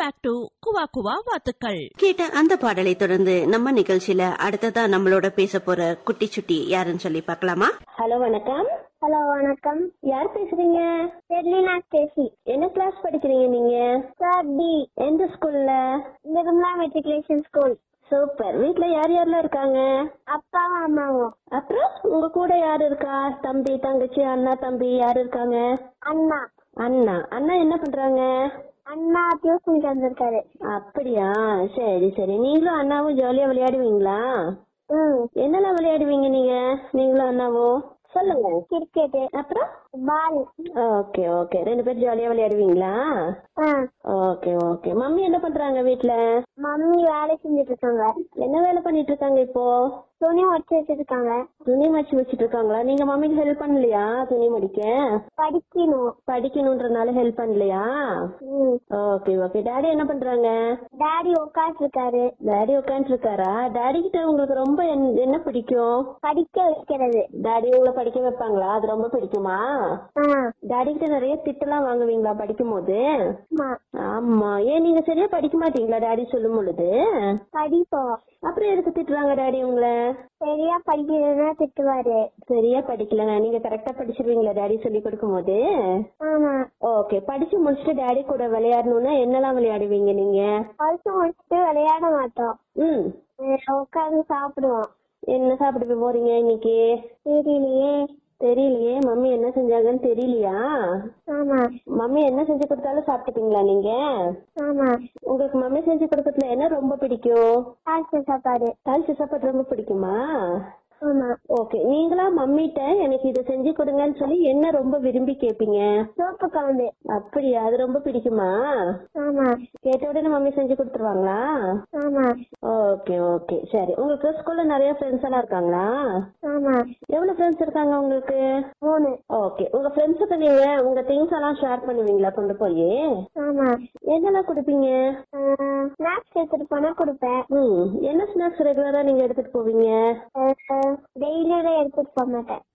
back to குவா குவா வாத்துக்கள் கேட்ட அந்த பாடலை தொடர்ந்து நம்ம நிகழ்ச்சியில அடுத்ததா நம்மளோட பேச போற குட்டி சுட்டி யாருன்னு சொல்லி பார்க்கலாமா ஹலோ வணக்கம் ஹலோ வணக்கம் யார் பேசுறீங்க செர்லினா ஸ்டேசி என்ன கிளாஸ் படிக்கிறீங்க நீங்க தேர்ட் டி எந்த ஸ்கூல்ல நிர்மலா மெட்ரிகுலேஷன் ஸ்கூல் சூப்பர் வீட்ல யார் யாரெல்லாம் இருக்காங்க அப்பாவும் அம்மாவும் அப்புறம் உங்க கூட யார் இருக்கா தம்பி தங்கச்சி அண்ணா தம்பி யார் இருக்காங்க அண்ணா அண்ணா அண்ணா என்ன பண்றாங்க அண்ணா டியூஷனுக்கு வந்திருக்காரு அப்படியா சரி சரி நீங்களும் அண்ணாவும் ஜாலியா விளையாடுவீங்களா ம் என்னெல்லாம் விளையாடுவீங்க நீங்க நீங்களும் அண்ணாவும் சொல்லுங்க கிரிக்கெட் அப்புறம் பால் ஓகே ஓகே ரெண்டு பேரும் ஜாலியா விளையாடுவீங்களா ஆ ஓகே ஓகே மம்மி என்ன பண்றாங்க வீட்ல மம்மி வேலை செஞ்சுட்டு இருக்காங்க என்ன வேலை பண்ணிட்டு இருக்காங்க இப்போ துணி வச்சு வச்சிருக்காங்க துணி மடிச்சு வச்சிட்டு இருக்காங்களா நீங்க மம்மிக்கு ஹெல்ப் பண்ணலையா துணி மடிக்க படிக்கணும் படிக்கணும்ன்றனால ஹெல்ப் பண்ணலையா ம் ஓகே ஓகே டாடி என்ன பண்றாங்க டாடி உட்காந்து இருக்காரு டாடி உட்காந்துட்டு இருக்காரா டாடி கிட்ட உங்களுக்கு ரொம்ப என்ன- என்ன பிடிக்கும் படிக்க வைக்கிறது டாடி உங்களை படிக்க வைப்பாங்களா அது ரொம்ப பிடிக்குமா ஆ டாடி கிட்ட நிறைய திட்டெல்லாம் வாங்குவீங்களா படிக்கும் போது ஆமா ஆமா ஏன் நீங்க சரியா படிக்க மாட்டீங்களா டாடி சொல்லும் பொழுது படிப்போம் அப்புறம் எதுக்கு திட்டுறாங்க டாடி உங்களை சரியா படிக்கிறதுனா திட்டுவாரு சரியா படிக்கலனா நீங்க கரெக்டா படிச்சிருவீங்களா டாடி சொல்லி கொடுக்கும் போது ஆமா ஓகே படிச்சு முடிச்சுட்டு டாடி கூட விளையாடணும்னா என்னெல்லாம் விளையாடுவீங்க நீங்க படிச்சு முடிச்சுட்டு விளையாட மாட்டோம் ம் உட்காந்து சாப்பிடுவோம் என்ன சாப்பிட்டு போறீங்க இன்னைக்கு தெரியலையே தெரியலையே மம்மி என்ன செஞ்சாங்கன்னு தெரியலையா ஆமா மம்மி என்ன செஞ்சு கொடுத்தாலும் சாப்பிட்டுப்பீங்களா நீங்க ஆமா உங்களுக்கு மம்மி செஞ்சு கொடுக்கறதுல என்ன ரொம்ப பிடிக்கும் ஆச்சு சாப்பாடு தாளிச்ச சாப்பாடு ரொம்ப பிடிக்குமா ஆமா ஓகே நீங்களா மம்மிட்ட எனக்கு இதை செஞ்சு கொடுங்கன்னு சொல்லி என்ன ரொம்ப விரும்பி கேப்பீங்க சோப்பு குழம்பு அப்படியா அது ரொம்ப பிடிக்குமா ஆமா கேட்ட உடனே மம்மி செஞ்சு கொடுத்துருவாங்களா ஆமா ஓகே ஓகே சரி உங்களுக்கு ஸ்கூல்ல நிறைய ஃப்ரெண்ட்ஸ் எல்லாம் இருக்காங்களா ஆமா எவ்வளவு ஃப்ரெண்ட்ஸ் இருக்காங்க உங்களுக்கு மூணு ஓகே உங்க ஃப்ரெண்ட்ஸுக்கு நீங்க உங்க திங்ஸ் எல்லாம் ஷேர் பண்ணுவீங்களா கொண்டு போய் ஆமா என்னெல்லாம் கொடுப்பீங்க ஸ்நாக்ஸ் எடுத்துட்டு போனா கொடுப்பேன் ம் என்ன ஸ்நாக்ஸ் ரெகுலரா நீங்க எடுத்துட்டு போவீங்க டெய்லியும் எடுத்துட்டு போக மாட்டேன்